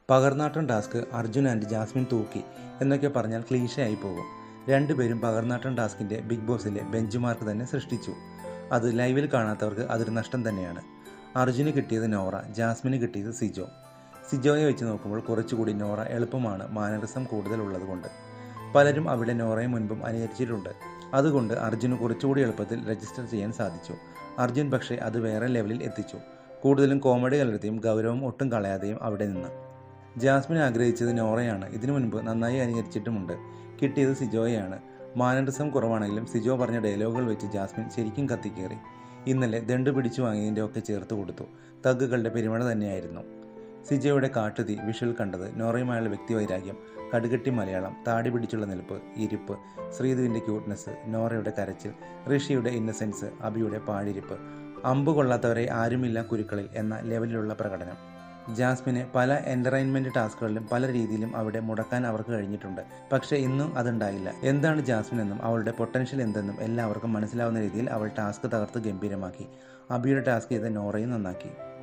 പകർന്നാട്ടം task Arjun and Jasmin തൂക്കി എന്നൊക്കെ പറഞ്ഞാൽ ക്ലീശയായി പോകും രണ്ടുപേരും പകർന്നാട്ടം ടാസ്കിൻ്റെ ബിഗ് ബോസിലെ ബെഞ്ച് മാർക്ക് തന്നെ സൃഷ്ടിച്ചു അത് ലൈവിൽ കാണാത്തവർക്ക് അതൊരു നഷ്ടം തന്നെയാണ് അർജുന് കിട്ടിയത് നോറ ജാസ്മിന് കിട്ടിയത് സിജോ സിജോയെ വെച്ച് നോക്കുമ്പോൾ കുറച്ചുകൂടി നോറ എളുപ്പമാണ് മാനറിസം കൂടുതലുള്ളത് കൊണ്ട് പലരും അവിടെ നോറയെ മുൻപും അനുകരിച്ചിട്ടുണ്ട് അതുകൊണ്ട് അർജുന് കുറച്ചുകൂടി എളുപ്പത്തിൽ രജിസ്റ്റർ ചെയ്യാൻ സാധിച്ചു അർജുൻ പക്ഷേ അത് വേറെ ലെവലിൽ എത്തിച്ചു കൂടുതലും കോമഡി കലർത്തിയും ഗൗരവം ഒട്ടും കളയാതെയും അവിടെ നിന്ന് ജാസ്മിൻ ആഗ്രഹിച്ചത് നോറയാണ് ഇതിനു മുൻപ് നന്നായി അനുകരിച്ചിട്ടുമുണ്ട് കിട്ടിയത് സിജോയെയാണ് മാനറിസം കുറവാണെങ്കിലും സിജോ പറഞ്ഞ ഡയലോഗുകൾ വെച്ച് ജാസ്മിൻ ശരിക്കും കത്തിക്കേറി ഇന്നലെ ദണ്ട് പിടിച്ചു വാങ്ങിയതിൻ്റെ ഒക്കെ ചേർത്ത് കൊടുത്തു തഗ്ഗുകളുടെ പെരുമഴ തന്നെയായിരുന്നു സിജോയുടെ കാട്ടുതീ വിഷ്വൽ കണ്ടത് നോറയുമായുള്ള വ്യക്തിവൈരാഗ്യം കടുകട്ടി മലയാളം താടി പിടിച്ചുള്ള നിൽപ്പ് ഇരിപ്പ് ശ്രീധുവിൻ്റെ ക്യൂട്ട്നെസ് നോറയുടെ കരച്ചിൽ ഋഷിയുടെ ഇന്നസെൻസ് അബിയുടെ പാഴിരിപ്പ് അമ്പ് കൊള്ളാത്തവരെ ആരുമില്ല കുരുക്കളിൽ എന്ന ലെവലിലുള്ള പ്രകടനം ജാസ്മിന് പല എൻ്റർടൈൻമെൻറ്റ് ടാസ്കുകളിലും പല രീതിയിലും അവിടെ മുടക്കാൻ അവർക്ക് കഴിഞ്ഞിട്ടുണ്ട് പക്ഷേ ഇന്നും അതുണ്ടായില്ല എന്താണ് ജാസ്മിൻ എന്നും അവളുടെ പൊട്ടൻഷ്യൽ എന്തെന്നും എല്ലാവർക്കും മനസ്സിലാവുന്ന രീതിയിൽ അവൾ ടാസ്ക് തകർത്ത് ഗംഭീരമാക്കി അബിയുടെ ടാസ്ക് ചെയ്ത നോറയും നന്നാക്കി